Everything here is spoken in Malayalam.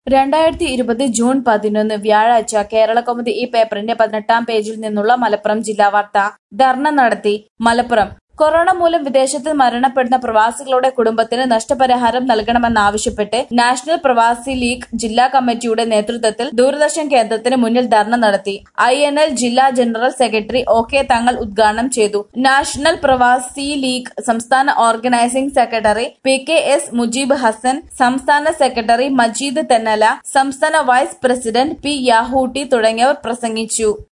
രണ്ടായിരത്തി ഇരുപത് ജൂൺ പതിനൊന്ന് വ്യാഴാഴ്ച കേരളകൗമുദി ഈ പേപ്പറിന്റെ പതിനെട്ടാം പേജിൽ നിന്നുള്ള മലപ്പുറം ജില്ലാ വാർത്ത ധർണ നടത്തി മലപ്പുറം കൊറോണ മൂലം വിദേശത്ത് മരണപ്പെടുന്ന പ്രവാസികളുടെ കുടുംബത്തിന് നഷ്ടപരിഹാരം നൽകണമെന്നാവശ്യപ്പെട്ട് നാഷണൽ പ്രവാസി ലീഗ് ജില്ലാ കമ്മിറ്റിയുടെ നേതൃത്വത്തിൽ ദൂരദർശൻ കേന്ദ്രത്തിന് മുന്നിൽ ധർണ നടത്തി ഐ എൻ എൽ ജില്ലാ general secretary O K Thangal ഉദ്ഘാടനം ചെയ്തു നാഷണൽ പ്രവാസി ലീഗ് സംസ്ഥാന organising secretary P K S Mujeeb Hasan സംസ്ഥാന സെക്രട്ടറി മജീദ് തെന്നല സംസ്ഥാന വൈസ് പ്രസിഡന്റ് പി യാഹൂട്ടി തുടങ്ങിയവർ പ്രസംഗിച്ചു